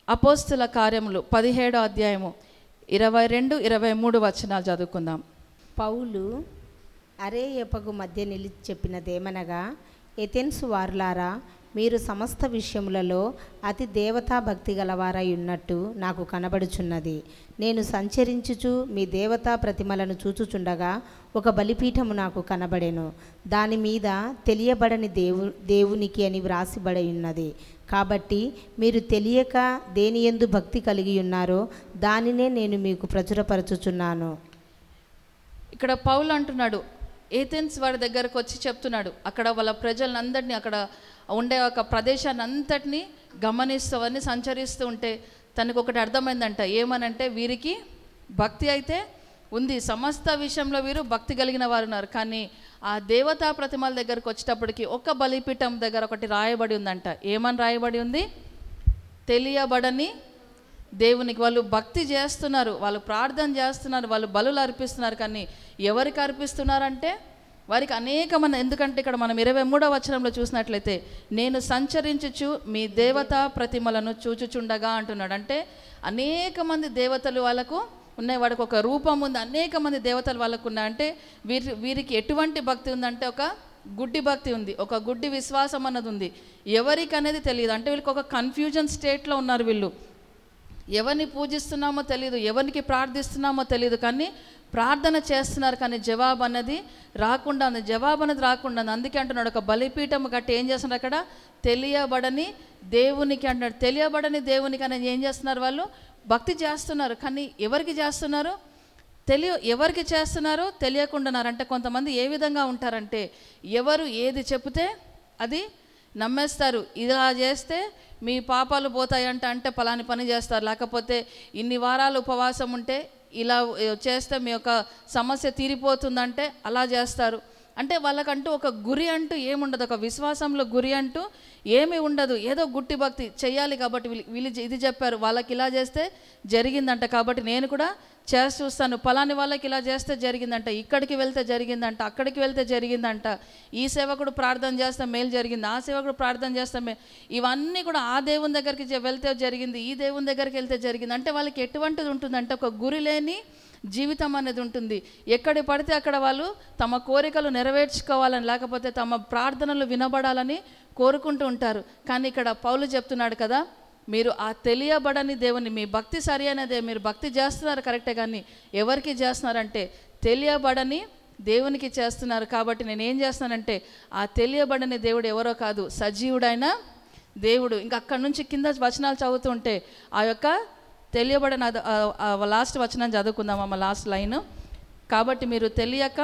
అపోస్తుల కార్యములు పదిహేడో అధ్యాయము ఇరవై రెండు ఇరవై మూడు వచనాలు చదువుకుందాం పౌలు అరేయపగు మధ్య నిలిచి చెప్పినదేమనగా ఎథెన్స్ వారులారా మీరు సమస్త విషయములలో అతి దేవతా భక్తి గలవారై ఉన్నట్టు నాకు కనబడుచున్నది నేను సంచరించుచు మీ దేవతా ప్రతిమలను చూచుచుండగా ఒక బలిపీఠము నాకు కనబడెను దాని మీద తెలియబడని దేవు దేవునికి అని వ్రాసిబడి ఉన్నది కాబట్టి మీరు తెలియక దేని యందు భక్తి కలిగి ఉన్నారో దానినే నేను మీకు ప్రచురపరచుచున్నాను ఇక్కడ పౌలు అంటున్నాడు ఏథెన్స్ వారి దగ్గరకు వచ్చి చెప్తున్నాడు అక్కడ వాళ్ళ ప్రజలందరినీ అక్కడ ఉండే ఒక ప్రదేశాన్ని అంతటినీ గమనిస్తూ అవన్నీ సంచరిస్తూ ఉంటే తనకు ఒకటి అర్థమైందంట ఏమనంటే వీరికి భక్తి అయితే ఉంది సమస్త విషయంలో వీరు భక్తి కలిగిన వారు ఉన్నారు కానీ ఆ దేవతా ప్రతిమల దగ్గరకు వచ్చేటప్పటికి ఒక బలిపీఠం దగ్గర ఒకటి రాయబడి ఉందంట ఏమని రాయబడి ఉంది తెలియబడని దేవునికి వాళ్ళు భక్తి చేస్తున్నారు వాళ్ళు ప్రార్థన చేస్తున్నారు వాళ్ళు బలులు అర్పిస్తున్నారు కానీ ఎవరికి అర్పిస్తున్నారంటే వారికి అనేక మంది ఎందుకంటే ఇక్కడ మనం ఇరవై మూడవ వచనంలో చూసినట్లయితే నేను సంచరించుచు మీ దేవతా ప్రతిమలను చూచుచుండగా అంటున్నాడు అంటే అనేక మంది దేవతలు వాళ్ళకు ఉన్నాయి వాడికి ఒక రూపం ఉంది అనేక మంది దేవతలు వాళ్ళకు ఉన్నాయి అంటే వీరి వీరికి ఎటువంటి భక్తి ఉందంటే ఒక గుడ్డి భక్తి ఉంది ఒక గుడ్డి విశ్వాసం అన్నది ఉంది ఎవరికి అనేది తెలియదు అంటే వీళ్ళకి ఒక కన్ఫ్యూజన్ స్టేట్లో ఉన్నారు వీళ్ళు ఎవరిని పూజిస్తున్నామో తెలియదు ఎవరికి ప్రార్థిస్తున్నామో తెలియదు కానీ ప్రార్థన చేస్తున్నారు కానీ జవాబు అన్నది రాకుండా ఉంది జవాబు అనేది రాకుండా ఉంది అందుకే అంటున్నాడు ఒక బలిపీఠం కట్టి ఏం చేస్తున్నారు అక్కడ తెలియబడని దేవునికి అంటున్నాడు తెలియబడని దేవునికి అనేది ఏం చేస్తున్నారు వాళ్ళు భక్తి చేస్తున్నారు కానీ ఎవరికి చేస్తున్నారు తెలియ ఎవరికి చేస్తున్నారో తెలియకుండాన్నారు అంటే కొంతమంది ఏ విధంగా ఉంటారంటే ఎవరు ఏది చెప్తే అది నమ్మేస్తారు ఇలా చేస్తే మీ పాపాలు పోతాయంట అంటే పలాని పని చేస్తారు లేకపోతే ఇన్ని వారాలు ఉపవాసం ఉంటే ఇలా ఏ, చేస్తే మీ యొక్క సమస్య తీరిపోతుందంటే అలా చేస్తారు అంటే వాళ్ళకంటూ ఒక గురి అంటూ ఏముండదు ఒక విశ్వాసంలో గురి అంటూ ఏమీ ఉండదు ఏదో గుట్టి భక్తి చెయ్యాలి కాబట్టి వీళ్ళు వీళ్ళు ఇది చెప్పారు వాళ్ళకి ఇలా చేస్తే జరిగిందంట కాబట్టి నేను కూడా చేసి చూస్తాను పలాని వాళ్ళకి ఇలా చేస్తే జరిగిందంట ఇక్కడికి వెళ్తే జరిగిందంట అక్కడికి వెళ్తే జరిగిందంట ఈ సేవకుడు ప్రార్థన చేస్తే మేలు జరిగింది ఆ సేవకుడు ప్రార్థన చేస్తే మే ఇవన్నీ కూడా ఆ దేవుని దగ్గరికి జ- వెళ్తే జరిగింది ఈ దేవుని దగ్గరికి వెళ్తే జరిగింది అంటే వాళ్ళకి ఎటువంటిది ఉంటుందంటే ఒక గురి లేని జీవితం అనేది ఉంటుంది ఎక్కడి పడితే అక్కడ వాళ్ళు తమ కోరికలు నెరవేర్చుకోవాలని లేకపోతే తమ ప్రార్థనలు వినబడాలని కోరుకుంటూ ఉంటారు కానీ ఇక్కడ పౌలు చెప్తున్నాడు కదా మీరు ఆ తెలియబడని దేవుని మీ భక్తి సరి అనేదే మీరు భక్తి చేస్తున్నారు కరెక్టే కానీ ఎవరికి చేస్తున్నారంటే తెలియబడని దేవునికి చేస్తున్నారు కాబట్టి నేను ఏం చేస్తానంటే ఆ తెలియబడని దేవుడు ఎవరో కాదు సజీవుడైన దేవుడు ఇంకా అక్కడి నుంచి కింద వచనాలు చదువుతుంటే ఆ యొక్క తెలియబడిన అద- ఆ- ఆ లాస్ట్ వచనం చదువుకుందామమ్మ లాస్ట్ లైన్ కాబట్టి మీరు తెలియక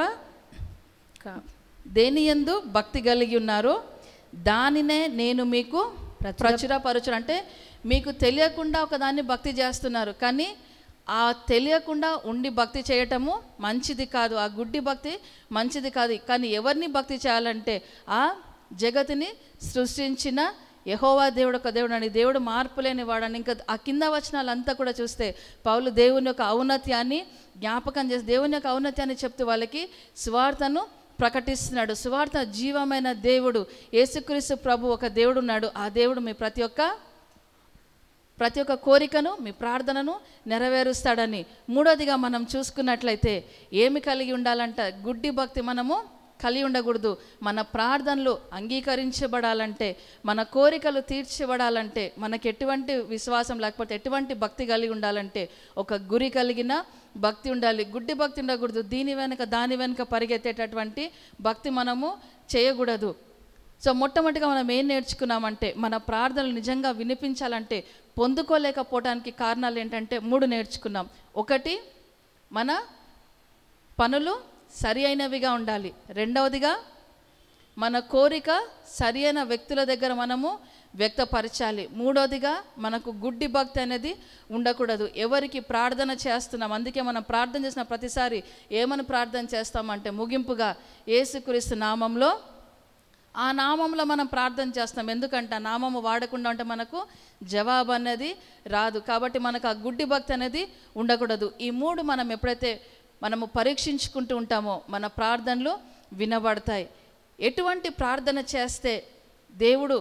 దేని యందు భక్తి కలిగి ఉన్నారో దానినే నేను మీకు ప్రచురపరచును అంటే మీకు తెలియకుండా ఒక దాన్ని భక్తి చేస్తున్నారు కానీ ఆ తెలియకుండా ఉండి భక్తి చేయటము మంచిది కాదు ఆ గుడ్డి భక్తి మంచిది కాదు కానీ ఎవరిని భక్తి చేయాలంటే ఆ జగతిని సృష్టించిన యహోవా దేవుడు ఒక దేవుడు అని దేవుడు మార్పు లేని వాడని ఇంకా ఆ కింద వచనాలంతా కూడా చూస్తే పౌలు దేవుని యొక్క ఔన్నత్యాన్ని జ్ఞాపకం చేసి దేవుని యొక్క ఔన్నత్యాన్ని చెప్తూ వాళ్ళకి స్వార్థను ప్రకటిస్తున్నాడు సువార్త జీవమైన దేవుడు యేసుక్రీస్తు ప్రభు ఒక దేవుడు ఉన్నాడు ఆ దేవుడు మీ ప్రతి ఒక్క ప్రతి ఒక్క కోరికను మీ ప్రార్థనను నెరవేరుస్తాడని మూడోదిగా మనం చూసుకున్నట్లయితే ఏమి కలిగి ఉండాలంట గుడ్డి భక్తి మనము కలిగి ఉండకూడదు మన ప్రార్థనలు అంగీకరించబడాలంటే మన కోరికలు తీర్చబడాలంటే మనకి ఎటువంటి విశ్వాసం లేకపోతే ఎటువంటి భక్తి కలిగి ఉండాలంటే ఒక గురి కలిగిన భక్తి ఉండాలి గుడ్డి భక్తి ఉండకూడదు దీని వెనుక దాని వెనుక పరిగెత్తేటటువంటి భక్తి మనము చేయకూడదు సో మొట్టమొదటిగా మనం ఏం నేర్చుకున్నామంటే మన ప్రార్థనలు నిజంగా వినిపించాలంటే పొందుకోలేకపోవడానికి కారణాలు ఏంటంటే మూడు నేర్చుకున్నాం ఒకటి మన పనులు సరి అయినవిగా ఉండాలి రెండవదిగా మన కోరిక సరి అయిన వ్యక్తుల దగ్గర మనము వ్యక్తపరచాలి మూడోదిగా మనకు గుడ్డి భక్తి అనేది ఉండకూడదు ఎవరికి ప్రార్థన చేస్తున్నాం అందుకే మనం ప్రార్థన చేసిన ప్రతిసారి ఏమని ప్రార్థన చేస్తామంటే ముగింపుగా యేసుక్రీస్తు నామంలో ఆ నామంలో మనం ప్రార్థన చేస్తాం ఎందుకంటే ఆ నామము వాడకుండా ఉంటే మనకు జవాబు అనేది రాదు కాబట్టి మనకు ఆ గుడ్డి భక్తి అనేది ఉండకూడదు ఈ మూడు మనం ఎప్పుడైతే మనము పరీక్షించుకుంటూ ఉంటామో మన ప్రార్థనలు వినబడతాయి ఎటువంటి ప్రార్థన చేస్తే దేవుడు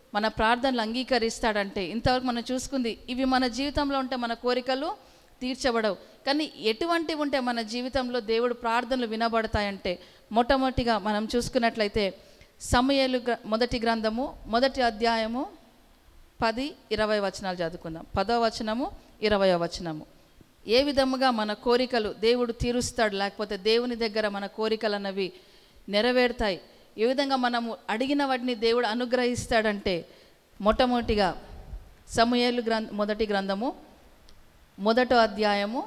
మన ప్రార్థనలు అంగీకరిస్తాడంటే ఇంతవరకు మనం చూసుకుంది ఇవి మన జీవితంలో ఉంటే మన కోరికలు తీర్చబడవు కానీ ఎటువంటివి ఉంటే మన జీవితంలో దేవుడు ప్రార్థనలు వినబడతాయంటే మొట్టమొదటిగా మనం చూసుకున్నట్లయితే సమయలు గ్ర- మొదటి గ్రంథము మొదటి అధ్యాయము పది ఇరవై వచనాలు చదువుకుందాం పదో వచనము ఇరవయో వచనము ఏ విధముగా మన కోరికలు దేవుడు తీరుస్తాడు లేకపోతే దేవుని దగ్గర మన కోరికలు అన్నవి నెరవేరుతాయి ఏ విధంగా మనము అడిగిన వాటిని దేవుడు అనుగ్రహిస్తాడంటే మొట్టమొదటిగా సమూయేలు గ్రంథ మొదటి గ్రంథము మొదటో అధ్యాయము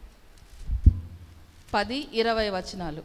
పది ఇరవై వచనాలు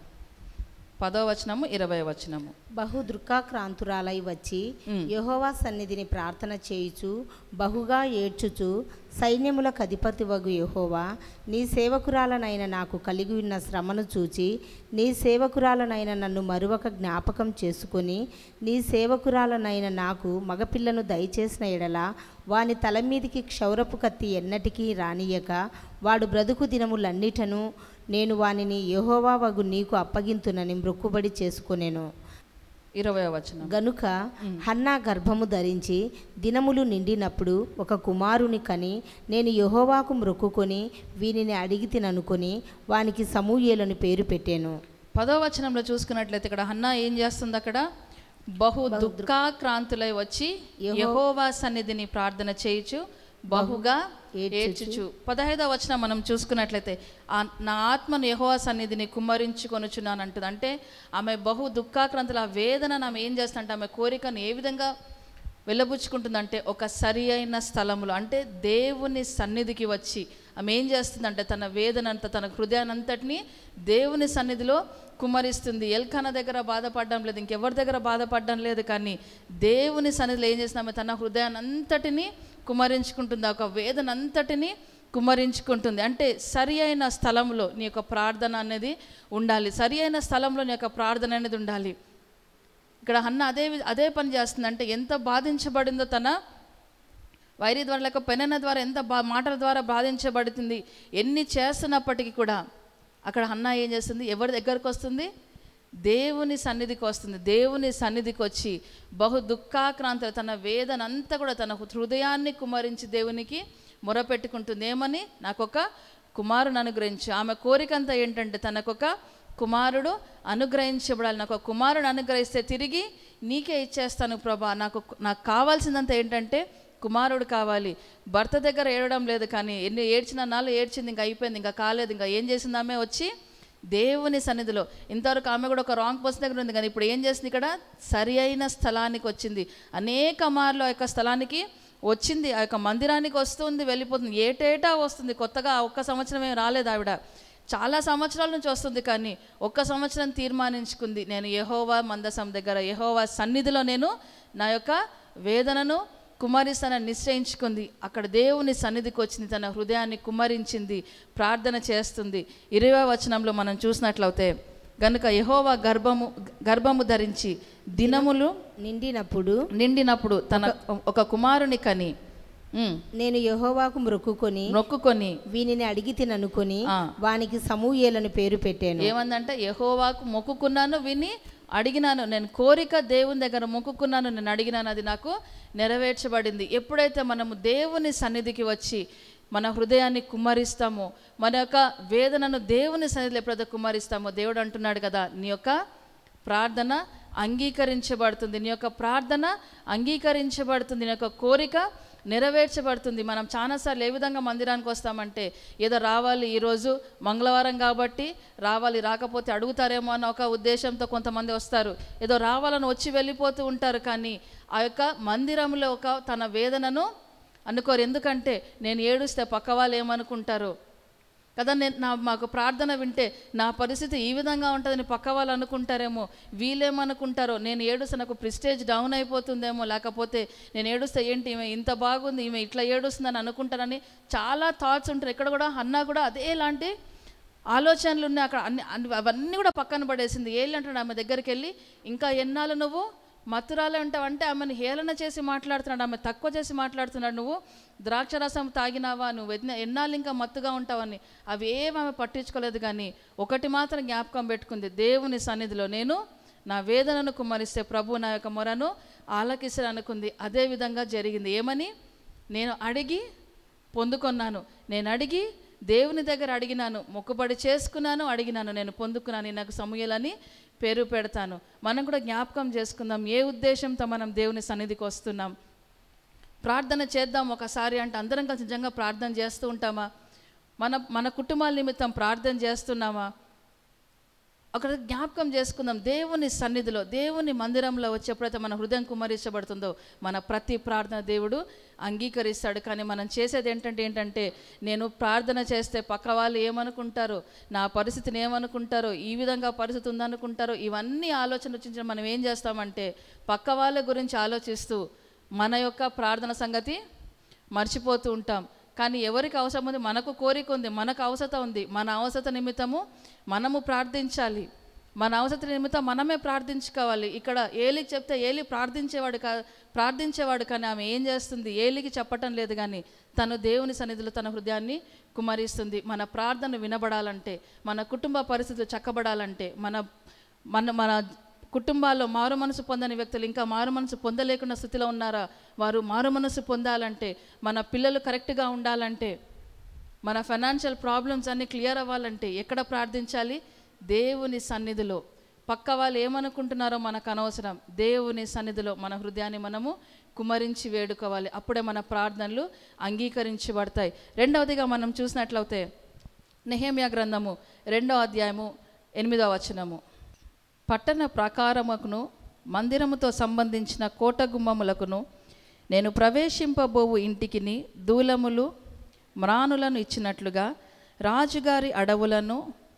పదో వచనము ఇరవై వచనము బహు దుఃఖాక్రాంతురాలై వచ్చి ఉమ్. యెహోవా సన్నిధిని ప్రార్థన చేయుచు బహుగా ఏడ్చుచు సైన్యములకు అధిపతి వగు యెహోవా నీ సేవకురాలనైన నాకు కలిగి ఉన్న శ్రమను చూచి నీ సేవకురాలనైన నన్ను మరొక జ్ఞాపకం చేసుకొని నీ సేవకురాలనైన నాకు మగపిల్లను దయచేసిన ఎడల వాని తల మీదికి క్షౌరపు కత్తి ఎన్నటికీ రానియక వాడు బ్రతుకు దినములన్నిటను నేను వానిని యెహోవా వగు నీకు అప్పగింతునని మ్రొక్కుబడి చేసుకొనెను ఇరవై వచనం గనుక హన్నా గర్భము ధరించి దినములు నిండినప్పుడు ఒక కుమారుని కని నేను యెహోవాకు మ్రొక్కుకొని వీనిని అడిగి తిననుకొని వానికి సమూయేలని పేరు పెట్టాను పదో వచనంలో చూసుకున్నట్లయితే ఇక్కడ హన్నా ఏం చేస్తుంది అక్కడ బహు దుఃఖాక్రాంతులై వచ్చి యహోవా సన్నిధిని ప్రార్థన చేయుచు బహుగా ఏడ్చుచు పదహైదవ వచనం మనం చూసుకున్నట్లయితే ఆ నా ఆత్మను యహోవా సన్నిధిని కుమ్మరించుకొనుచున్నాను అంటుంది అంటే ఆమె బహు దుఃఖాక్రాంతుల ఆ వేదన ఆమె ఏం చేస్తుందంటే ఆమె కోరికను ఏ విధంగా వెళ్ళబుచ్చుకుంటుందంటే ఒక సరి అయిన స్థలంలో అంటే దేవుని సన్నిధికి వచ్చి ఆమె ఏం చేస్తుందంటే తన వేదనంతా తన హృదయానంతటిని దేవుని సన్నిధిలో కుమ్మరిస్తుంది ఎల్కాన దగ్గర బాధపడడం లేదు ఇంకెవరి దగ్గర బాధపడడం లేదు కానీ దేవుని సన్నిధిలో ఏం చేస్తుంది ఆమె తన హృదయానంతటిని కుమ్మరించుకుంటుంది ఆ ఒక వేదన అంతటిని కుమ్మరించుకుంటుంది అంటే సరి అయిన స్థలంలో నీ యొక్క ప్రార్థన అనేది ఉండాలి సరి అయిన స్థలంలో నీ యొక్క ప్రార్థన అనేది ఉండాలి ఇక్కడ హన్న అదే వి- అదే పని చేస్తుంది అంటే ఎంత బాధించబడిందో తన వైరి ద్వారా లేక పెనన ద్వారా ఎంత బా మాటల ద్వారా బాధించబడుతుంది ఎన్ని చేస్తున్నప్పటికీ కూడా అక్కడ హన్న ఏం చేస్తుంది ఎవరి దగ్గరకు వస్తుంది దేవుని సన్నిధికి వస్తుంది దేవుని సన్నిధికి వచ్చి బహు దుఃఖాక్రాంత తన వేదన అంతా కూడా తన హృదయాన్ని కుమరించి దేవునికి మొరపెట్టుకుంటుంది ఏమని నాకొక కుమారుని అనుగ్రహించు ఆమె కోరిక అంతా ఏంటంటే తనకొక కుమారుడు అనుగ్రహించబడాలి నాకు ఒక కుమారుడు అనుగ్రహిస్తే తిరిగి నీకే ఇచ్చేస్తాను ప్రభా నాకు నాకు కావాల్సిందంతా ఏంటంటే కుమారుడు కావాలి భర్త దగ్గర ఏడవడం లేదు కానీ ఎన్ని ఏడ్చిన నాళ్ళు ఏడ్చింది ఇంకా అయిపోయింది ఇంకా కాలేదు ఇంకా ఏం చేసింది ఆమె వచ్చి దేవుని సన్నిధిలో ఇంతవరకు ఆమె కూడా ఒక రాంగ్ పర్సన్ దగ్గర ఉంది కానీ ఇప్పుడు ఏం చేస్తుంది ఇక్కడ సరి అయిన స్థలానికి వచ్చింది అనేక మార్లు ఆ యొక్క స్థలానికి వచ్చింది ఆ యొక్క మందిరానికి వస్తుంది వెళ్ళిపోతుంది ఏటేటా వస్తుంది కొత్తగా ఆ ఒక్క సంవత్సరం ఏం రాలేదు ఆవిడ చాలా సంవత్సరాల నుంచి వస్తుంది కానీ ఒక్క సంవత్సరం తీర్మానించుకుంది నేను యెహోవా మందసం దగ్గర యెహోవా సన్నిధిలో నేను నా యొక్క వేదనను కుమ్మరిస్తానని నిశ్చయించుకుంది అక్కడ దేవుని సన్నిధికి వచ్చింది తన హృదయాన్ని కుమ్మరించింది ప్రార్థన చేస్తుంది ఇరవై వచనంలో మనం చూసినట్లయితే గనుక యెహోవా గర్భము గర్భము ధరించి దినములు నిండినప్పుడు నిండినప్పుడు తన ఒక కుమారుని కని ఉమ్, నేను యెహోవాకు మ్రొక్కుకొని మొక్కుకొని వీనిని అడిగి తిననుకొని ఆ. వానికి సమూయేలను పేరు పెట్టాను ఏమందంటే యహోవాకు మొక్కుకున్నాను విని అడిగినాను నేను కోరిక దేవుని దగ్గర మొక్కుకున్నాను నేను అడిగినాను అది నాకు నెరవేర్చబడింది ఎప్పుడైతే మనము దేవుని సన్నిధికి వచ్చి మన హృదయాన్ని కుమ్మరిస్తామో మన యొక్క వేదనను దేవుని సన్నిధిలో ఎప్పుడైతే కుమ్మరిస్తామో దేవుడు అంటున్నాడు కదా నీ యొక్క ప్రార్థన అంగీకరించబడుతుంది నీ యొక్క ప్రార్థన అంగీకరించబడుతుంది నీ యొక్క కోరిక నెరవేర్చబడుతుంది మనం చాలాసార్లు ఏ విధంగా మందిరానికి వస్తామంటే ఏదో రావాలి ఈరోజు మంగళవారం కాబట్టి రావాలి రాకపోతే అడుగుతారేమో అన్న ఒక ఉద్దేశంతో కొంతమంది వస్తారు ఏదో రావాలని వచ్చి వెళ్ళిపోతూ ఉంటారు కానీ ఆ యొక్క మందిరంలో ఒక తన వేదనను అనుకోరు ఎందుకంటే నేను ఏడుస్తే పక్క వాళ్ళు ఏమనుకుంటారు కదా నేను నా మాకు ప్రార్థన వింటే నా పరిస్థితి ఈ విధంగా ఉంటుందని పక్క వాళ్ళు అనుకుంటారేమో వీళ్ళేమనుకుంటారో నేను ఏడుస్తే నాకు ప్రిస్టేజ్ డౌన్ అయిపోతుందేమో లేకపోతే నేను ఏడుస్తే ఏంటి ఈమె ఇంత బాగుంది ఈమె ఇట్లా ఏడుస్తుందని అనుకుంటానని చాలా థాట్స్ ఉంటారు ఇక్కడ కూడా అన్నా కూడా అదే లాంటి ఆలోచనలు ఉన్నాయి అక్కడ అన్ని అన్ని- అవన్నీ కూడా పక్కన పడేసింది ఏళ్ళు అంటాడు ఆమె దగ్గరికి వెళ్ళి ఇంకా ఎన్నాళ్ళు నువ్వు మత్తురాలే ఉంటావు అంటే ఆమెను హేళన చేసి మాట్లాడుతున్నాడు ఆమె తక్కువ చేసి మాట్లాడుతున్నాడు నువ్వు ద్రాక్షరసం తాగినావా నువ్వు ఎన్న ఎన్నాళ్ళు ఇంకా మత్తుగా ఉంటావని అవి ఏమి ఆమె పట్టించుకోలేదు కానీ ఒకటి మాత్రం జ్ఞాపకం పెట్టుకుంది దేవుని సన్నిధిలో నేను నా వేదనను కుమ్మరిస్తే ప్రభు నా యొక్క మొరను ఆలకిస్తాను అనుకుంది అదే విధంగా జరిగింది ఏమని నేను అడిగి పొందుకున్నాను నేను అడిగి దేవుని దగ్గర అడిగినాను మొక్కుబడి చేసుకున్నాను అడిగినాను నేను పొందుకున్నాను నాకు సమూహలని పేరు పెడతాను మనం కూడా జ్ఞాపకం చేసుకుందాం ఏ ఉద్దేశంతో మనం దేవుని సన్నిధికి వస్తున్నాం ప్రార్థన చేద్దాం ఒకసారి అంటే అందరం కలిసి నిజంగా ప్రార్థన చేస్తూ ఉంటామా మన మన కుటుంబాల నిమిత్తం ప్రార్థన చేస్తున్నామా అక్కడ జ్ఞాపకం చేసుకుందాం దేవుని సన్నిధిలో దేవుని మందిరంలో వచ్చేప్పుడైతే మన హృదయం కుమరించబడుతుందో మన ప్రతి ప్రార్థన దేవుడు అంగీకరిస్తాడు కానీ మనం చేసేది ఏంటంటే ఏంటంటే నేను ప్రార్థన చేస్తే పక్క వాళ్ళు ఏమనుకుంటారో నా పరిస్థితిని ఏమనుకుంటారో ఈ విధంగా పరిస్థితి ఉందనుకుంటారో ఇవన్నీ ఆలోచన వచ్చిన మనం ఏం చేస్తామంటే పక్క వాళ్ళ గురించి ఆలోచిస్తూ మన యొక్క ప్రార్థన సంగతి మర్చిపోతూ ఉంటాం కానీ ఎవరికి అవసరం ఉంది మనకు కోరిక ఉంది మనకు అవసరత ఉంది మన అవసరత నిమిత్తము మనము ప్రార్థించాలి మన అవసరత నిమిత్తం మనమే ప్రార్థించుకోవాలి ఇక్కడ ఏలికి చెప్తే ఏలి ప్రార్థించేవాడు కా ప్రార్థించేవాడు కానీ ఆమె ఏం చేస్తుంది ఏలికి చెప్పటం లేదు కానీ తను దేవుని సన్నిధిలో తన హృదయాన్ని కుమరిస్తుంది మన ప్రార్థన వినబడాలంటే మన కుటుంబ పరిస్థితులు చక్కబడాలంటే మన మన మన కుటుంబాల్లో మారు మనసు పొందని వ్యక్తులు ఇంకా మారు మనసు పొందలేకున్న స్థితిలో ఉన్నారా వారు మారు మనసు పొందాలంటే మన పిల్లలు కరెక్ట్గా ఉండాలంటే మన ఫైనాన్షియల్ ప్రాబ్లమ్స్ అన్నీ క్లియర్ అవ్వాలంటే ఎక్కడ ప్రార్థించాలి దేవుని సన్నిధిలో పక్క వాళ్ళు ఏమనుకుంటున్నారో మనకు అనవసరం దేవుని సన్నిధిలో మన హృదయాన్ని మనము కుమరించి వేడుకోవాలి అప్పుడే మన ప్రార్థనలు అంగీకరించబడతాయి రెండవదిగా మనం చూసినట్లయితే నెహేమియా గ్రంథము రెండో అధ్యాయము ఎనిమిదవ వచనము పట్టణ ప్రాకారముకును మందిరముతో సంబంధించిన కోట గుమ్మములకును నేను ప్రవేశింపబోవు ఇంటికిని దూలములు మ్రానులను ఇచ్చినట్లుగా రాజుగారి అడవులను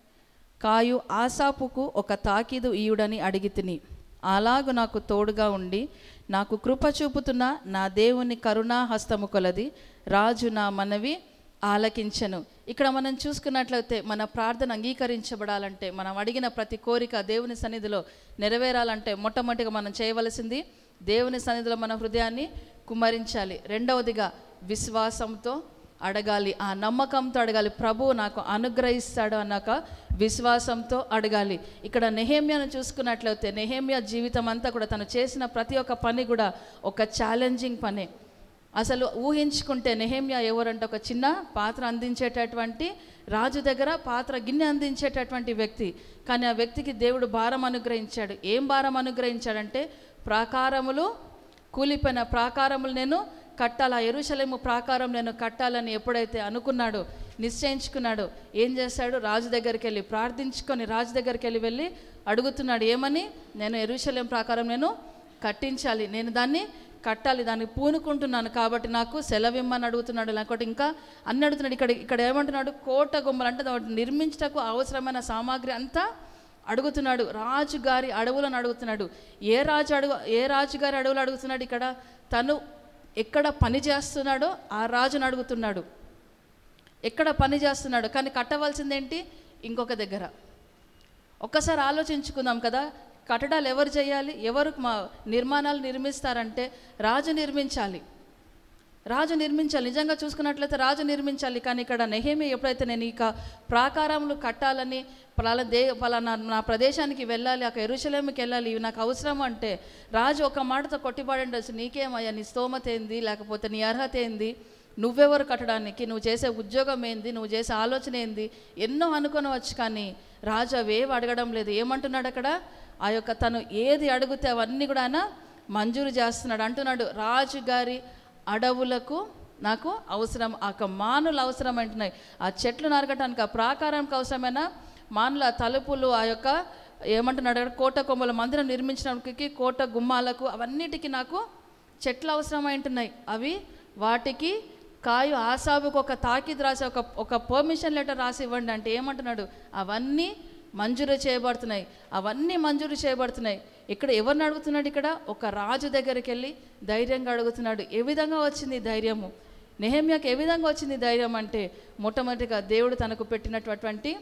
కాయు ఆసాపుకు ఒక తాకీదు ఈయుడని అడిగి తిని అలాగు నాకు తోడుగా ఉండి నాకు కృప చూపుతున్న నా దేవుని కరుణా హస్తము కొలది రాజు నా మనవి ఆలకించను ఇక్కడ మనం చూసుకున్నట్లయితే మన ప్రార్థన అంగీకరించబడాలంటే మనం అడిగిన ప్రతి కోరిక దేవుని సన్నిధిలో నెరవేరాలంటే మొట్టమొదటిగా మనం చేయవలసింది దేవుని సన్నిధిలో మన హృదయాన్ని కుమరించాలి రెండవదిగా విశ్వాసంతో అడగాలి ఆ నమ్మకంతో అడగాలి ప్రభువు నాకు అనుగ్రహిస్తాడు అన్నాక విశ్వాసంతో అడగాలి ఇక్కడ నెహేమియాను చూసుకున్నట్లయితే నెహేమియా జీవితం అంతా కూడా తను చేసిన ప్రతి ఒక్క పని కూడా ఒక ఛాలెంజింగ్ పనే అసలు ఊహించుకుంటే నెహేమియా ఎవరంటే ఒక చిన్న పాత్ర అందించేటటువంటి రాజు దగ్గర పాత్ర గిన్నె అందించేటటువంటి వ్యక్తి కానీ ఆ వ్యక్తికి దేవుడు భారం అనుగ్రహించాడు ఏం భారం అనుగ్రహించాడంటే ప్రాకారములు కూలిపోయిన ప్రాకారములు నేను కట్టాలి ఆ ఎరుషలేము ప్రాకారం నేను కట్టాలని ఎప్పుడైతే అనుకున్నాడో నిశ్చయించుకున్నాడో ఏం చేశాడు రాజు దగ్గరికి వెళ్ళి ప్రార్థించుకొని రాజు దగ్గరికి వెళ్ళి వెళ్ళి అడుగుతున్నాడు ఏమని నేను ఎరుషలేం ప్రాకారం నేను కట్టించాలి నేను దాన్ని కట్టాలి దాన్ని పూనుకుంటున్నాను కాబట్టి నాకు సెలవిమ్మని అడుగుతున్నాడు లేకపోతే ఇంకా అన్ని అడుగుతున్నాడు ఇక్కడ ఇక్కడ ఏమంటున్నాడు కోట గుమ్మలు అంటే దాన్ని నిర్మించటకు అవసరమైన సామాగ్రి అంతా అడుగుతున్నాడు రాజుగారి అడవులను అడుగుతున్నాడు ఏ రాజు అడుగు ఏ రాజుగారి అడవులు అడుగుతున్నాడు ఇక్కడ తను ఎక్కడ పని చేస్తున్నాడో ఆ రాజును అడుగుతున్నాడు ఎక్కడ పని చేస్తున్నాడు కానీ కట్టవలసిందేంటి ఇంకొక దగ్గర ఒక్కసారి ఆలోచించుకుందాం కదా కట్టడాలు ఎవరు చేయాలి ఎవరు మా నిర్మాణాలు నిర్మిస్తారంటే రాజు నిర్మించాలి రాజు నిర్మించాలి నిజంగా చూసుకున్నట్లయితే రాజు నిర్మించాలి కానీ ఇక్కడ నెహేమి ఎప్పుడైతే నేను ఇక ప్రాకారములు కట్టాలని పలానా దే పలానా నా ప్రదేశానికి వెళ్ళాలి అక్కడ ఎరుశలేమికి వెళ్ళాలి ఇవి నాకు అవసరం అంటే రాజు ఒక మాటతో కొట్టిపడండి అసలు నీకేమయ్యా నీ స్తోమత ఏంది లేకపోతే నీ అర్హత ఏంది నువ్వెవరు కట్టడానికి నువ్వు చేసే ఉద్యోగం ఏంది నువ్వు చేసే ఆలోచన ఏంది ఎన్నో అనుకొనవచ్చు కానీ రాజు అవేవి అడగడం లేదు ఏమంటున్నాడు అక్కడ ఆ యొక్క తను ఏది అడిగితే అవన్నీ కూడా ఆయన మంజూరు చేస్తున్నాడు అంటున్నాడు రాజు గారి అడవులకు నాకు అవసరం ఆ యొక్క మానులు అవసరం అంటున్నాయి ఆ చెట్లు నరకటానికి ఆ ప్రాకారానికి అవసరమైన మానుల తలుపులు ఆ యొక్క ఏమంటున్నాడు అక్కడ కోట కొమ్మల మందిరం నిర్మించడానికి కోట గుమ్మాలకు అవన్నిటికీ నాకు చెట్లు అవసరమైంటున్నాయి అవి వాటికి కాయు ఆసాబుకు ఒక తాకిద్ రాసి ఒక ఒక పర్మిషన్ లెటర్ రాసి ఇవ్వండి అంటే ఏమంటున్నాడు అవన్నీ మంజూరు చేయబడుతున్నాయి అవన్నీ మంజూరు చేయబడుతున్నాయి ఇక్కడ ఎవరిని అడుగుతున్నాడు ఇక్కడ ఒక రాజు దగ్గరికి వెళ్ళి ధైర్యంగా అడుగుతున్నాడు ఏ విధంగా వచ్చింది ఈ ధైర్యము నెహమ్యాకి ఏ విధంగా వచ్చింది ఈ ధైర్యం అంటే మొట్టమొదటిగా దేవుడు తనకు పెట్టినటువంటి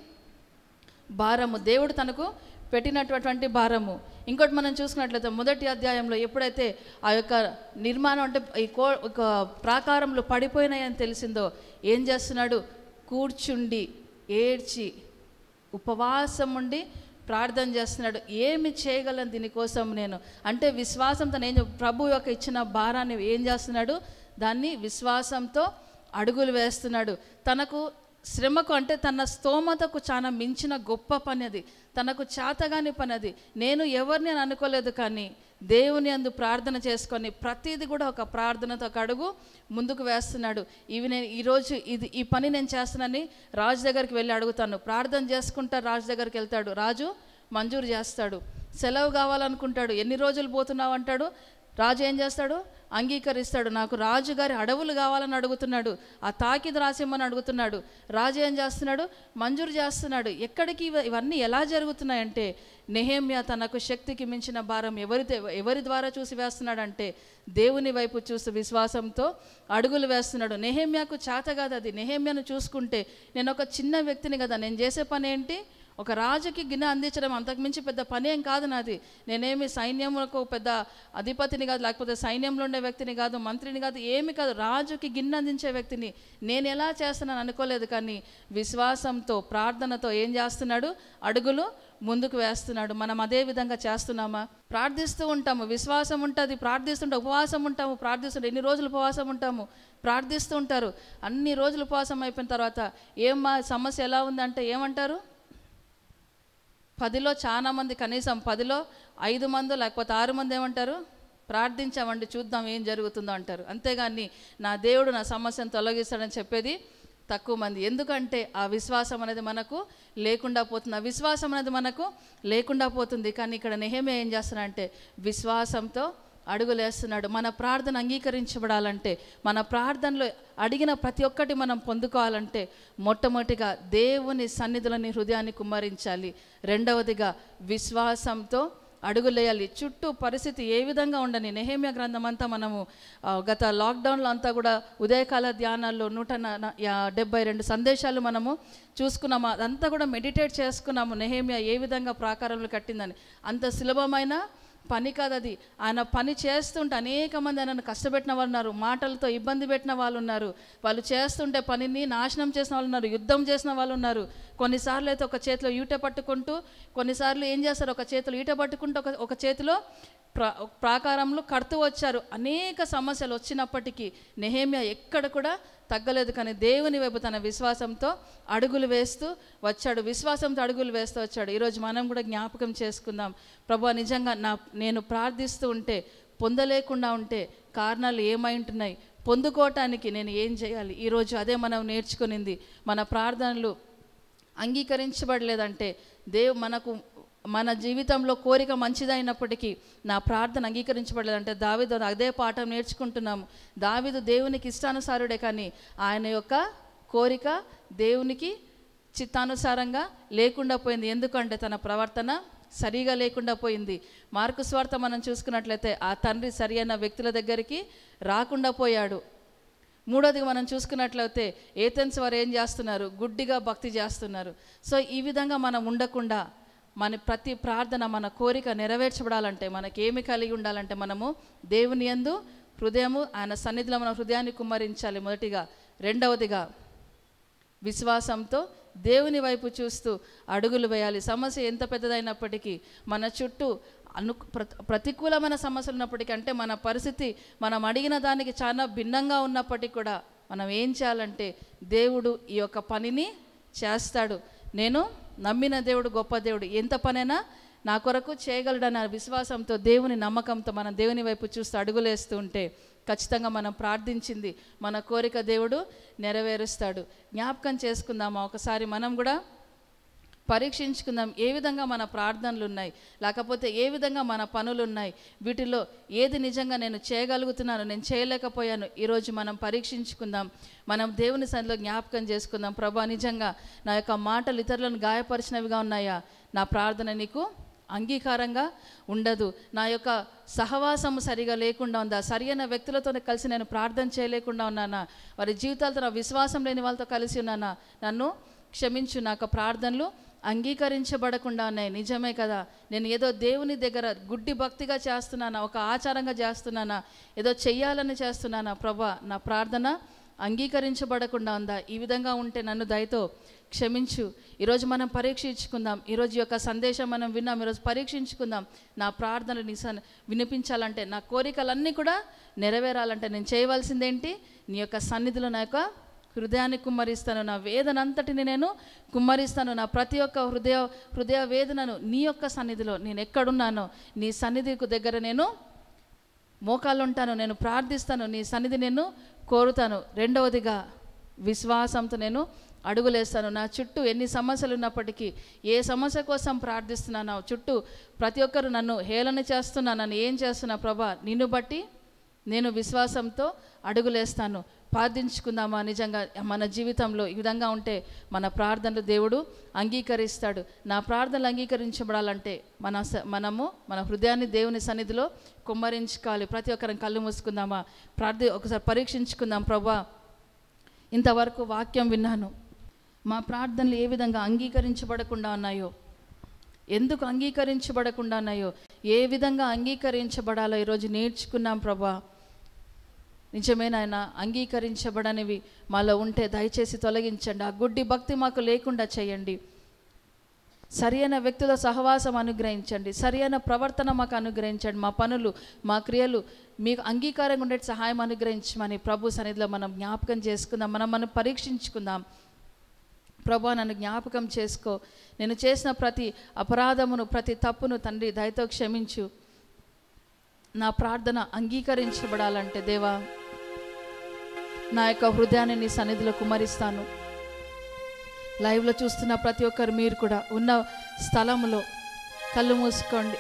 భారము దేవుడు తనకు పెట్టినటువంటి భారము ఇంకోటి మనం చూసుకున్నట్లయితే మొదటి అధ్యాయంలో ఎప్పుడైతే ఆ యొక్క నిర్మాణం అంటే ఈ కో ఒక ప్రాకారంలో పడిపోయినాయని తెలిసిందో ఏం చేస్తున్నాడు కూర్చుండి ఏడ్చి ఉపవాసం ఉండి ప్రార్థన చేస్తున్నాడు ఏమి చేయగలను దీనికోసం నేను అంటే విశ్వాసంతో నేను ప్రభు యొక్క ఇచ్చిన భారాన్ని ఏం చేస్తున్నాడు దాన్ని విశ్వాసంతో అడుగులు వేస్తున్నాడు తనకు శ్రమకు అంటే తన స్తోమతకు చాలా మించిన గొప్ప పని అది తనకు చేతగాని పని అది నేను ఎవరిని అని అనుకోలేదు కానీ దేవుని అందు ప్రార్థన చేసుకొని ప్రతిదీ కూడా ఒక ప్రార్థనతో ఒక అడుగు ముందుకు వేస్తున్నాడు ఇవి నేను ఈరోజు ఇది ఈ పని నేను చేస్తానని రాజు దగ్గరికి వెళ్ళి అడుగుతాను ప్రార్థన చేసుకుంటా రాజు దగ్గరికి వెళ్తాడు రాజు మంజూరు చేస్తాడు సెలవు కావాలనుకుంటాడు ఎన్ని రోజులు పోతున్నావు అంటాడు రాజు ఏం చేస్తాడు అంగీకరిస్తాడు నాకు రాజుగారి అడవులు కావాలని అడుగుతున్నాడు ఆ తాకిది రాసిమ్మని అడుగుతున్నాడు రాజు ఏం చేస్తున్నాడు మంజూరు చేస్తున్నాడు ఎక్కడికి ఇవ- ఇవన్నీ ఎలా జరుగుతున్నాయంటే నెహేమ్య తనకు శక్తికి మించిన భారం ఎవరి ఎవరి ద్వారా చూసి వేస్తున్నాడంటే దేవుని వైపు చూసి విశ్వాసంతో అడుగులు వేస్తున్నాడు నెహేమ్యకు చేత కాదు అది నెహేమ్యను చూసుకుంటే నేను ఒక చిన్న వ్యక్తిని కదా నేను చేసే పని ఏంటి ఒక రాజుకి గిన్నె అందించడం అంతకుమించి పెద్ద పని ఏం కాదు నాది నేనేమి సైన్యములకు పెద్ద అధిపతిని కాదు లేకపోతే సైన్యంలో ఉండే వ్యక్తిని కాదు మంత్రిని కాదు ఏమి కాదు రాజుకి గిన్నె అందించే వ్యక్తిని నేను ఎలా చేస్తున్నాను అనుకోలేదు కానీ విశ్వాసంతో ప్రార్థనతో ఏం చేస్తున్నాడు అడుగులు ముందుకు వేస్తున్నాడు మనం అదే విధంగా చేస్తున్నామా ప్రార్థిస్తూ ఉంటాము విశ్వాసం ఉంటుంది ప్రార్థిస్తుంటే ఉపవాసం ఉంటాము ప్రార్థిస్తుంటే ఎన్ని రోజులు ఉపవాసం ఉంటాము ప్రార్థిస్తూ ఉంటారు అన్ని రోజులు ఉపవాసం అయిపోయిన తర్వాత ఏం మా సమస్య ఎలా ఉందంటే ఏమంటారు పదిలో చాలా మంది కనీసం పదిలో ఐదు మంది లేకపోతే ఆరు మంది ఏమంటారు ప్రార్థించామండి చూద్దాం ఏం జరుగుతుందో అంటారు అంతేగాని నా దేవుడు నా సమస్యను తొలగిస్తాడని చెప్పేది తక్కువ మంది ఎందుకంటే ఆ విశ్వాసం అనేది మనకు లేకుండా పోతుంది ఆ విశ్వాసం అనేది మనకు లేకుండా పోతుంది కానీ ఇక్కడ నెహమే ఏం చేస్తున్నాడంటే విశ్వాసంతో అడుగులేస్తున్నాడు మన ప్రార్థన అంగీకరించబడాలంటే మన ప్రార్థనలో అడిగిన ప్రతి ఒక్కటి మనం పొందుకోవాలంటే మొట్టమొదటిగా దేవుని సన్నిధులని హృదయాన్ని కుమ్మరించాలి రెండవదిగా విశ్వాసంతో అడుగులేయాలి చుట్టూ పరిస్థితి ఏ విధంగా ఉండని నెహేమియా గ్రంథం అంతా మనము ఆ, గత లాక్డౌన్లో అంతా కూడా ఉదయకాల ధ్యానాల్లో నూట న- న- యా- డెబ్బై రెండు సందేశాలు మనము చూసుకున్నాము అదంతా కూడా మెడిటేట్ చేసుకున్నాము నెహేమియా ఏ విధంగా ప్రాకారంలో కట్టిందని అంత సులభమైన పని కాదు అది ఆయన పని చేస్తుంటే అనేక మంది ఆయనను కష్టపెట్టిన వాళ్ళు ఉన్నారు మాటలతో ఇబ్బంది పెట్టిన వాళ్ళు ఉన్నారు వాళ్ళు చేస్తుంటే పనిని నాశనం చేసిన వాళ్ళు ఉన్నారు యుద్ధం చేసిన వాళ్ళు ఉన్నారు కొన్నిసార్లు అయితే ఒక చేతిలో ఈట పట్టుకుంటూ కొన్నిసార్లు ఏం చేస్తారు ఒక చేతిలో ఈట పట్టుకుంటూ ఒక ఒక చేతిలో ప్రా ప్రాకారంలో కడుతూ వచ్చారు అనేక సమస్యలు వచ్చినప్పటికీ నెహేమియా ఎక్కడ కూడా తగ్గలేదు కానీ దేవుని వైపు తన విశ్వాసంతో అడుగులు వేస్తూ వచ్చాడు విశ్వాసంతో అడుగులు వేస్తూ వచ్చాడు ఈరోజు మనం కూడా జ్ఞాపకం చేసుకుందాం ప్రభు నిజంగా నా నేను ప్రార్థిస్తూ ఉంటే పొందలేకుండా ఉంటే కారణాలు ఏమై ఉంటున్నాయి పొందుకోవటానికి నేను ఏం చేయాలి ఈరోజు అదే మనం నేర్చుకునింది మన ప్రార్థనలు అంగీకరించబడలేదంటే దేవు మనకు మన జీవితంలో కోరిక మంచిదైనప్పటికీ నా ప్రార్థన అంగీకరించబడలేదంటే దావిదు అదే పాఠం నేర్చుకుంటున్నాము దావిదు దేవునికి ఇష్టానుసారుడే కానీ ఆయన యొక్క కోరిక దేవునికి చిత్తానుసారంగా లేకుండా పోయింది ఎందుకంటే తన ప్రవర్తన సరిగా లేకుండా పోయింది మార్కు స్వార్థ మనం చూసుకున్నట్లయితే ఆ తండ్రి సరి అయిన వ్యక్తుల దగ్గరికి రాకుండా పోయాడు మూడోది మనం చూసుకున్నట్లయితే ఏథెన్స్ వారు ఏం చేస్తున్నారు గుడ్డిగా భక్తి చేస్తున్నారు సో ఈ విధంగా మనం ఉండకుండా మన ప్రతి ప్రార్థన మన కోరిక నెరవేర్చబడాలంటే మనకేమి కలిగి ఉండాలంటే మనము దేవుని యందు హృదయము ఆయన సన్నిధిలో మన హృదయాన్ని కుమ్మరించాలి మొదటిగా రెండవదిగా విశ్వాసంతో దేవుని వైపు చూస్తూ అడుగులు వేయాలి సమస్య ఎంత పెద్దదైనప్పటికీ మన చుట్టూ అను ప్ర- ప్రతికూలమైన సమస్యలు ఉన్నప్పటికీ అంటే మన పరిస్థితి మనం అడిగిన దానికి చాలా భిన్నంగా ఉన్నప్పటికీ కూడా మనం ఏం చేయాలంటే దేవుడు ఈ యొక్క పనిని చేస్తాడు నేను నమ్మిన దేవుడు గొప్ప దేవుడు ఎంత పనైనా నా కొరకు చేయగలడన్న విశ్వాసంతో దేవుని నమ్మకంతో మనం దేవుని వైపు చూస్తూ అడుగులేస్తూ ఉంటే ఖచ్చితంగా మనం ప్రార్థించింది మన కోరిక దేవుడు నెరవేరుస్తాడు జ్ఞాపకం చేసుకుందామా ఒకసారి మనం కూడా పరీక్షించుకుందాం ఏ విధంగా మన ప్రార్థనలు ఉన్నాయి లేకపోతే ఏ విధంగా మన పనులు ఉన్నాయి వీటిలో ఏది నిజంగా నేను చేయగలుగుతున్నాను నేను చేయలేకపోయాను ఈరోజు మనం పరీక్షించుకుందాం మనం దేవుని సన్నిధిలో జ్ఞాపకం చేసుకుందాం ప్రభా నిజంగా నా యొక్క మాటలు ఇతరులను గాయపరిచినవిగా ఉన్నాయా నా ప్రార్థన నీకు అంగీకారంగా ఉండదు నా యొక్క సహవాసం సరిగా లేకుండా ఉందా సరైన వ్యక్తులతో కలిసి నేను ప్రార్థన చేయలేకుండా ఉన్నానా వారి జీవితాలతో నా విశ్వాసం లేని వాళ్ళతో కలిసి ఉన్నానా నన్ను క్షమించు నాకు ప్రార్థనలు అంగీకరించబడకుండా ఉన్నాయి నిజమే కదా నేను ఏదో దేవుని దగ్గర గుడ్డి భక్తిగా చేస్తున్నానా ఒక ఆచారంగా చేస్తున్నానా ఏదో చెయ్యాలని చేస్తున్నానా ప్రభా నా ప్రార్థన అంగీకరించబడకుండా ఉందా ఈ విధంగా ఉంటే నన్ను దయతో క్షమించు ఈరోజు మనం పరీక్షించుకుందాం ఈరోజు ఈ యొక్క సందేశం మనం విన్నాం ఈరోజు పరీక్షించుకుందాం నా ప్రార్థనలు నీ సన్ వినిపించాలంటే నా కోరికలన్నీ కూడా నెరవేరాలంటే నేను చేయవలసిందేంటి నీ యొక్క సన్నిధిలో నా యొక్క హృదయాన్ని కుమ్మరిస్తాను నా వేదన అంతటిని నేను కుమ్మరిస్తాను నా ప్రతి ఒక్క హృదయ హృదయ వేదనను నీ యొక్క సన్నిధిలో నేను ఎక్కడున్నానో నీ సన్నిధికి దగ్గర నేను మోకాళ్ళు ఉంటాను నేను ప్రార్థిస్తాను నీ సన్నిధి నేను కోరుతాను రెండవదిగా విశ్వాసంతో నేను అడుగులేస్తాను నా చుట్టూ ఎన్ని సమస్యలు ఉన్నప్పటికీ ఏ సమస్య కోసం ప్రార్థిస్తున్నానో చుట్టూ ప్రతి ఒక్కరు నన్ను హేళన చేస్తున్నా నన్ను ఏం చేస్తున్నా ప్రభా నిన్ను బట్టి నేను విశ్వాసంతో అడుగులేస్తాను ప్రార్థించుకుందామా నిజంగా మన జీవితంలో ఈ విధంగా ఉంటే మన ప్రార్థనలు దేవుడు అంగీకరిస్తాడు నా ప్రార్థనలు అంగీకరించబడాలంటే మన స- మనము మన హృదయాన్ని దేవుని సన్నిధిలో కుమ్మరించుకోవాలి ప్రతి ఒక్కరం కళ్ళు మూసుకుందామా ప్రార్థి ఒకసారి పరీక్షించుకుందాం ప్రభా ఇంతవరకు వాక్యం విన్నాను మా ప్రార్థనలు ఏ విధంగా అంగీకరించబడకుండా ఉన్నాయో ఎందుకు అంగీకరించబడకుండా ఉన్నాయో ఏ విధంగా అంగీకరించబడాలో ఈరోజు నేర్చుకున్నాం ప్రభా నిజమే నాయన అంగీకరించబడనివి మాలో ఉంటే దయచేసి తొలగించండి ఆ గుడ్డి భక్తి మాకు లేకుండా చేయండి సరియైన వ్యక్తుల సహవాసం అనుగ్రహించండి సరియైన ప్రవర్తన మాకు అనుగ్రహించండి మా పనులు మా క్రియలు మీకు అంగీకారంగా ఉండే సహాయం అనుగ్రహించమని ప్రభు సన్నిధిలో మనం జ్ఞాపకం చేసుకుందాం మనం మనం పరీక్షించుకుందాం ప్రభా నన్ను జ్ఞాపకం చేసుకో నేను చేసిన ప్రతి అపరాధమును ప్రతి తప్పును తండ్రి దయతో క్షమించు నా ప్రార్థన అంగీకరించబడాలంటే దేవా నా యొక్క హృదయాన్ని నీ సన్నిధిలో కుమరిస్తాను లైవ్లో చూస్తున్న ప్రతి ఒక్కరు మీరు కూడా ఉన్న స్థలంలో కళ్ళు మూసుకోండి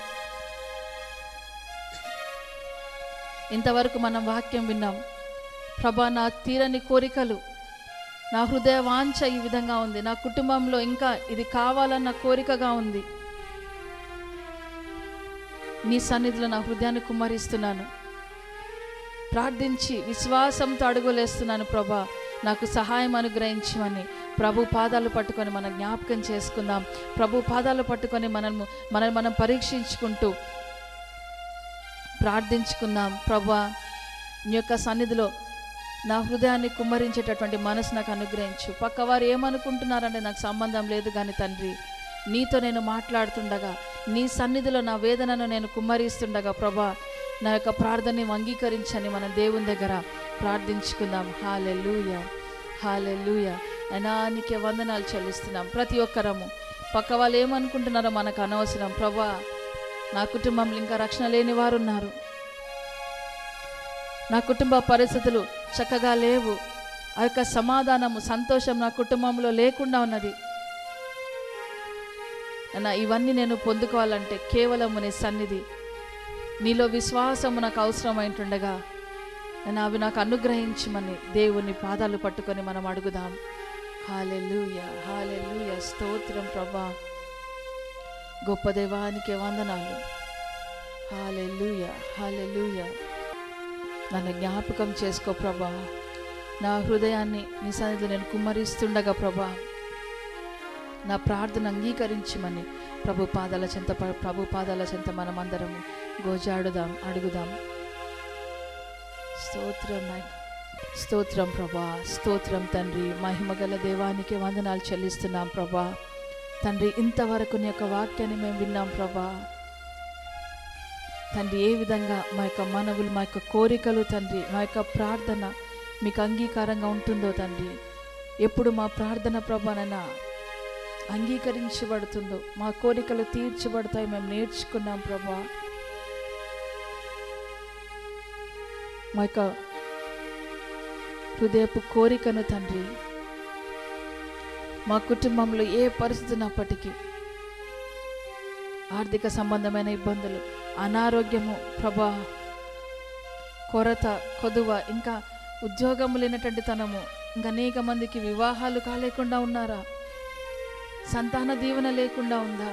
ఇంతవరకు మనం వాక్యం విన్నాం ప్రభా నా తీరని కోరికలు నా హృదయ వాంఛ ఈ విధంగా ఉంది నా కుటుంబంలో ఇంకా ఇది కావాలన్న కోరికగా ఉంది నీ సన్నిధిలో నా హృదయాన్ని కుమ్మరిస్తున్నాను ప్రార్థించి విశ్వాసంతో అడుగులేస్తున్నాను ప్రభా నాకు సహాయం అనుగ్రహించమని ప్రభు పాదాలు పట్టుకొని మనం జ్ఞాపకం చేసుకుందాం ప్రభు పాదాలు పట్టుకొని మనము మనం మనం పరీక్షించుకుంటూ ప్రార్థించుకుందాం ప్రభా నీ యొక్క సన్నిధిలో నా హృదయాన్ని కుమ్మరించేటటువంటి మనసు నాకు అనుగ్రహించు పక్కవారు ఏమనుకుంటున్నారంటే నాకు సంబంధం లేదు కానీ తండ్రి నీతో నేను మాట్లాడుతుండగా నీ సన్నిధిలో నా వేదనను నేను కుమ్మరిస్తుండగా ప్రభా నా యొక్క ప్రార్థనని అంగీకరించని మన దేవుని దగ్గర ప్రార్థించుకుందాం హాలెలూయ హాలెలూయ అయినా నీకే వందనాలు చెల్లిస్తున్నాం ప్రతి ఒక్కరము పక్క వాళ్ళు ఏమనుకుంటున్నారో మనకు అనవసరం ప్రభా నా కుటుంబంలో ఇంకా రక్షణ లేని వారు ఉన్నారు నా కుటుంబ పరిస్థితులు చక్కగా లేవు ఆ యొక్క సమాధానము సంతోషం నా కుటుంబంలో లేకుండా ఉన్నది అన్న ఇవన్నీ నేను పొందుకోవాలంటే కేవలము నీ సన్నిధి నీలో విశ్వాసము నాకు అవసరమైంటుండగా నేను అవి నాకు అనుగ్రహించమని దేవుని పాదాలు పట్టుకొని మనం అడుగుదాం హాలెలూయ హాలెలూయ స్తోత్రం ప్రభా గొప్ప దేవానికి వందనాలు హాలెలూయ హాలెలూయ నన్ను జ్ఞాపకం చేసుకో ప్రభా నా హృదయాన్ని నీ సన్నిధిలో నేను కుమ్మరిస్తుండగా ప్రభా నా ప్రార్థన అంగీకరించమని ప్రభు పాదాల చెంత ప్రభు పాదాల చెంత మనం అందరము గోజాడుదాం అడుగుదాం స్తోత్రం నాయన స్తోత్రం ప్రభా స్తోత్రం తండ్రి మహిమగల దేవానికి వందనాలు చెల్లిస్తున్నాం ప్రభా తండ్రి ఇంతవరకు నీ యొక్క వాక్యాన్ని మేము విన్నాం ప్రభా తండ్రి ఏ విధంగా మా యొక్క మనవులు మా యొక్క కోరికలు తండ్రి మా యొక్క ప్రార్థన మీకు అంగీకారంగా ఉంటుందో తండ్రి ఎప్పుడు మా ప్రార్థన ప్రభానైనా అంగీకరించబడుతుందో మా కోరికలు తీర్చబడతాయి మేము నేర్చుకున్నాం ప్రభా మా యొక్క హృదయపు కోరికను తండ్రి మా కుటుంబంలో ఏ పరిస్థితి ఉన్నప్పటికీ ఆర్థిక సంబంధమైన ఇబ్బందులు అనారోగ్యము ప్రభా కొరత కొదువ ఇంకా ఉద్యోగము లేనటువంటి తనము ఇంకా అనేక మందికి వివాహాలు కాలేకుండా ఉన్నారా సంతాన దీవెన లేకుండా ఉందా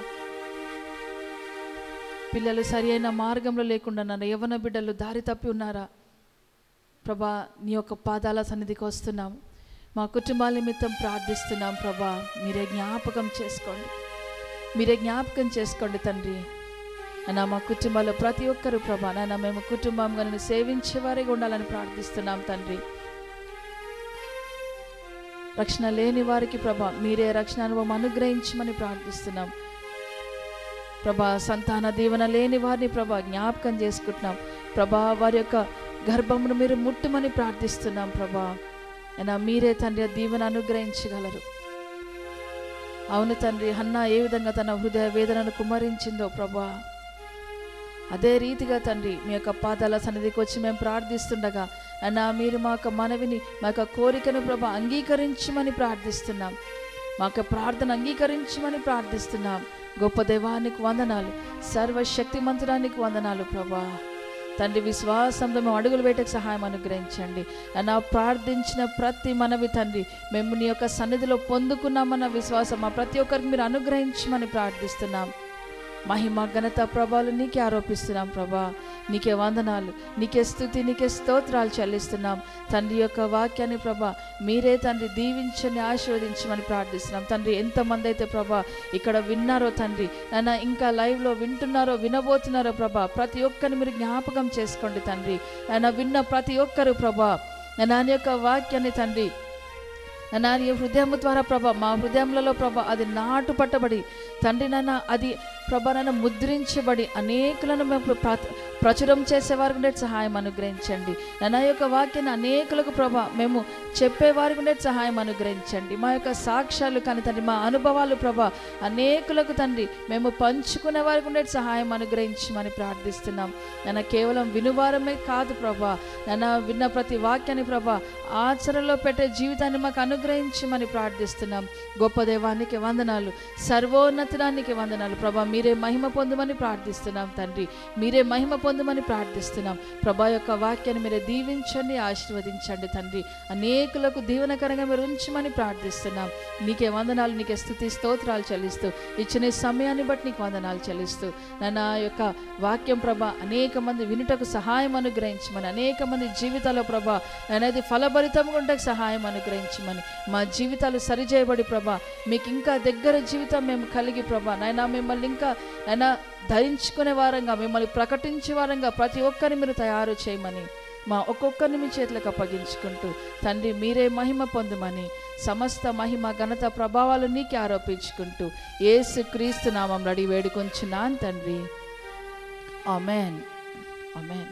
పిల్లలు సరి అయిన మార్గంలో లేకుండా ఉన్నారా యవన బిడ్డలు దారి తప్పి ఉన్నారా ప్రభా నీ యొక్క పాదాల సన్నిధికి వస్తున్నాం మా కుటుంబాల నిమిత్తం ప్రార్థిస్తున్నాం ప్రభా మీరే జ్ఞాపకం చేసుకోండి మీరే జ్ఞాపకం చేసుకోండి తండ్రి నా మా కుటుంబాల్లో ప్రతి ఒక్కరు ప్రభా నాన్న మేము కుటుంబంగా నన్ను సేవించే వారిగా ఉండాలని ప్రార్థిస్తున్నాం తండ్రి రక్షణ లేని వారికి ప్రభా మీరే రక్షణ అనుభవం అనుగ్రహించమని ప్రార్థిస్తున్నాం ప్రభా సంతాన దీవెన లేని వారిని ప్రభా జ్ఞాపకం చేసుకుంటున్నాం ప్రభా వారి యొక్క గర్భమును మీరు ముట్టుమని ప్రార్థిస్తున్నాం ప్రభా అయినా మీరే తండ్రి ఆ దీవెన అనుగ్రహించగలరు అవును తండ్రి హన్నా ఏ విధంగా తన హృదయ వేదనను కుమ్మరించిందో ప్రభా అదే రీతిగా తండ్రి మీ యొక్క పాదాల సన్నిధికి వచ్చి మేము ప్రార్థిస్తుండగా అన్నా మీరు మా యొక్క మనవిని మా యొక్క కోరికను ప్రభా అంగీకరించమని ప్రార్థిస్తున్నాం మా యొక్క ప్రార్థన అంగీకరించమని ప్రార్థిస్తున్నాం గొప్ప దైవానికి వందనాలు సర్వశక్తిమంతురానికి వందనాలు ప్రభా తండ్రి విశ్వాసంతో మేము అడుగులు వేటకు సహాయం అనుగ్రహించండి అన్న ప్రార్థించిన ప్రతి మనవి తండ్రి మేము నీ యొక్క సన్నిధిలో పొందుకున్నామన్న విశ్వాసం మా ప్రతి ఒక్కరికి మీరు అనుగ్రహించమని ప్రార్థిస్తున్నాం మహిమ ఘనత ప్రభావాలు నీకే ఆరోపిస్తున్నాం ప్రభా నీకే వందనాలు నీకే స్థుతి నీకే స్తోత్రాలు చెల్లిస్తున్నాం తండ్రి యొక్క వాక్యాన్ని ప్రభా మీరే తండ్రి దీవించని ఆశీర్వదించమని ప్రార్థిస్తున్నాం తండ్రి ఎంతమంది అయితే ప్రభా ఇక్కడ విన్నారో తండ్రి నన్ను ఇంకా లైవ్లో వింటున్నారో వినబోతున్నారో ప్రభా ప్రతి ఒక్కరిని మీరు జ్ఞాపకం చేసుకోండి తండ్రి ఆయన విన్న ప్రతి ఒక్కరు ప్రభా నాన్న యొక్క వాక్యాన్ని తండ్రి నా నీ హృదయం ద్వారా ప్రభ మా హృదయములలో ప్రభ అది నాటు పట్టబడి తండ్రి నాన్న అది ప్రభ నన్ను ముద్రించబడి అనేకులను మేము ప్ర- ప్రచురం చేసేవారికి ఉండే సహాయం అనుగ్రహించండి నా యొక్క వాక్యాన్ని అనేకులకు ప్రభ మేము చెప్పేవారికి ఉండే సహాయం అనుగ్రహించండి మా యొక్క సాక్ష్యాలు కానీ తండ్రి మా అనుభవాలు ప్రభ అనేకులకు తండ్రి మేము పంచుకునే వారికి ఉండే సహాయం అనుగ్రహించమని ప్రార్థిస్తున్నాం నన్ను కేవలం వినువారమే కాదు ప్రభా నన్ను విన్న ప్రతి వాక్యాన్ని ప్రభా ఆచరణలో పెట్టే జీవితాన్ని మాకు అనుగ్రహించమని ప్రార్థిస్తున్నాం గొప్ప దేవానికి వందనాలు సర్వోన్నతానికి వందనాలు ప్రభా మీరే మహిమ పొందమని ప్రార్థిస్తున్నాం తండ్రి మీరే మహిమ పొందమని ప్రార్థిస్తున్నాం ప్రభా యొక్క వాక్యాన్ని మీరే దీవించండి ఆశీర్వదించండి తండ్రి అనేకులకు దీవెనకరంగా మీరు ఉంచమని ప్రార్థిస్తున్నాం నీకే వందనాలు నీకే స్థుతి స్తోత్రాలు చెల్లిస్తూ ఇచ్చిన ఈ సమయాన్ని బట్టి నీకు వందనాలు చెల్లిస్తూ నన్ను ఆ యొక్క వాక్యం ప్రభ అనేక మంది వినుటకు సహాయం అనుగ్రహించమని అనేక మంది జీవితాల్లో ప్రభ అనేది ఫలభరితంగా ఉండకు సహాయం అనుగ్రహించమని మా జీవితాలు సరిచేయబడి ప్రభ మీకు ఇంకా దగ్గర జీవితం మేము కలిగి ప్రభ నైనా మిమ్మల్ని ఇంకా నైనా ధరించుకునే వారంగా మిమ్మల్ని ప్రకటించే వారంగా ప్రతి ఒక్కరిని మీరు తయారు చేయమని మా ఒక్కొక్కరిని మీ చేతులకు అప్పగించుకుంటూ తండ్రి మీరే మహిమ పొందమని సమస్త మహిమ ఘనత ప్రభావాలు నీకే ఆరోపించుకుంటూ ఏసు క్రీస్తు నామం అడిగి వేడుకొంచున్నాను తండ్రి amen amen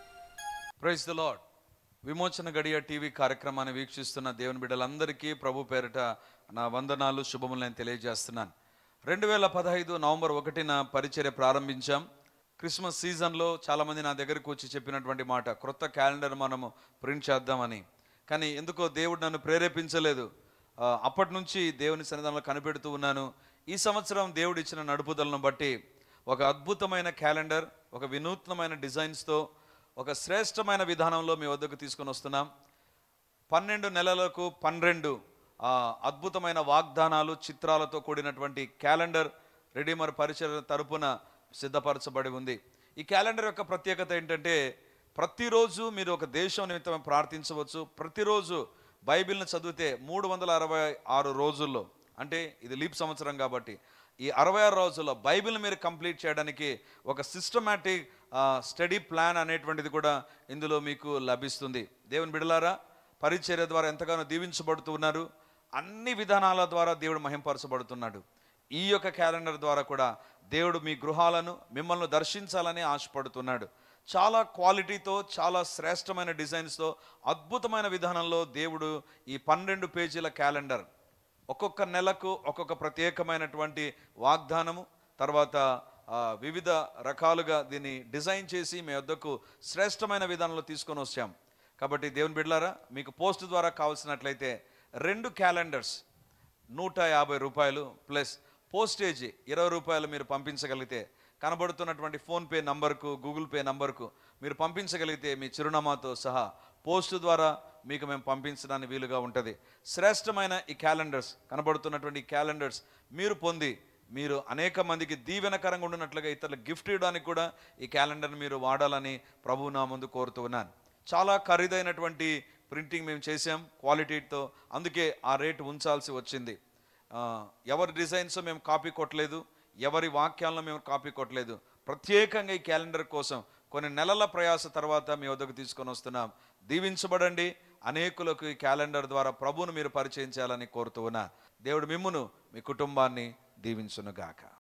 praise the lord విమోచన గడియ టీవీ కార్యక్రమాన్ని వీక్షిస్తున్న దేవుని బిడ్డలందరికీ ప్రభు పేరిట నా వందనాలు శుభములు నేను తెలియజేస్తున్నాను రెండు వేల పదహైదు నవంబర్ ఒకటిన పరిచర్య ప్రారంభించాం క్రిస్మస్ సీజన్లో చాలామంది నా దగ్గరకు వచ్చి చెప్పినటువంటి మాట క్రొత్త క్యాలెండర్ మనము ప్రింట్ చేద్దామని కానీ ఎందుకో దేవుడు నన్ను ప్రేరేపించలేదు ఆ, అప్పటి నుంచి దేవుని సన్నిధానంలో కనిపెడుతూ ఉన్నాను ఈ సంవత్సరం దేవుడు ఇచ్చిన నడుపుదలను బట్టి ఒక అద్భుతమైన క్యాలెండర్ ఒక వినూత్నమైన డిజైన్స్తో ఒక శ్రేష్టమైన విధానంలో మీ వద్దకు తీసుకొని వస్తున్నాం పన్నెండు నెలలకు పన్నెండు ఆ, అద్భుతమైన వాగ్దానాలు చిత్రాలతో కూడినటువంటి క్యాలెండర్ రెడీమర్ పరిచయ తరపున సిద్ధపరచబడి ఉంది ఈ క్యాలెండర్ యొక్క ప్రత్యేకత ఏంటంటే ప్రతిరోజు మీరు ఒక దేశం నిమిత్తం ప్రార్థించవచ్చు ప్రతిరోజు బైబిల్ని చదివితే మూడు వందల అరవై ఆరు రోజుల్లో అంటే ఇది లీప్ సంవత్సరం కాబట్టి ఈ అరవై ఆరు రోజుల్లో బైబిల్ మీరు కంప్లీట్ చేయడానికి ఒక సిస్టమాటిక్ స్టడీ ప్లాన్ అనేటువంటిది కూడా ఇందులో మీకు లభిస్తుంది దేవుని బిడలారా పరిచర్య ద్వారా ఎంతగానో దీవించబడుతూ ఉన్నారు అన్ని విధానాల ద్వారా దేవుడు మహింపరచబడుతున్నాడు ఈ యొక్క క్యాలెండర్ ద్వారా కూడా దేవుడు మీ గృహాలను మిమ్మల్ని దర్శించాలని ఆశపడుతున్నాడు చాలా క్వాలిటీతో చాలా శ్రేష్టమైన డిజైన్స్తో అద్భుతమైన విధానంలో దేవుడు ఈ పన్నెండు పేజీల క్యాలెండర్ ఒక్కొక్క నెలకు ఒక్కొక్క ప్రత్యేకమైనటువంటి వాగ్దానము తర్వాత ఆ, వివిధ రకాలుగా దీన్ని డిజైన్ చేసి మీ వద్దకు శ్రేష్టమైన విధానంలో తీసుకొని వచ్చాం కాబట్టి దేవుని బిడ్డలారా మీకు పోస్ట్ ద్వారా కావాల్సినట్లయితే రెండు క్యాలెండర్స్ నూట యాభై రూపాయలు ప్లస్ పోస్టేజ్ ఇరవై రూపాయలు మీరు పంపించగలిగితే కనబడుతున్నటువంటి ఫోన్పే నంబర్కు గూగుల్ పే నంబర్కు మీరు పంపించగలిగితే మీ చిరునామాతో సహా పోస్ట్ ద్వారా మీకు మేము పంపించడానికి వీలుగా ఉంటుంది శ్రేష్టమైన ఈ క్యాలెండర్స్ కనబడుతున్నటువంటి ఈ క్యాలెండర్స్ మీరు పొంది మీరు అనేక మందికి దీవెనకరంగా ఉండినట్లుగా ఇతరులకు గిఫ్ట్ ఇవ్వడానికి కూడా ఈ క్యాలెండర్ని మీరు వాడాలని ప్రభువు నా ముందు కోరుతూ ఉన్నాను చాలా ఖరీదైనటువంటి ప్రింటింగ్ మేము చేసాం క్వాలిటీతో అందుకే ఆ రేటు ఉంచాల్సి వచ్చింది ఆ, ఎవరి డిజైన్స్ మేము కాపీ కొట్టలేదు ఎవరి వాక్యాలను మేము కాపీ కొట్టలేదు ప్రత్యేకంగా ఈ క్యాలెండర్ కోసం కొన్ని నెలల ప్రయాస తర్వాత మీ వద్దకు తీసుకొని వస్తున్నాం దీవించబడండి అనేకులకు ఈ క్యాలెండర్ ద్వారా ప్రభువును మీరు పరిచయం చేయాలని కోరుతూ ఉన్నా దేవుడు మిమ్మును మీ కుటుంబాన్ని దీవించునుగాక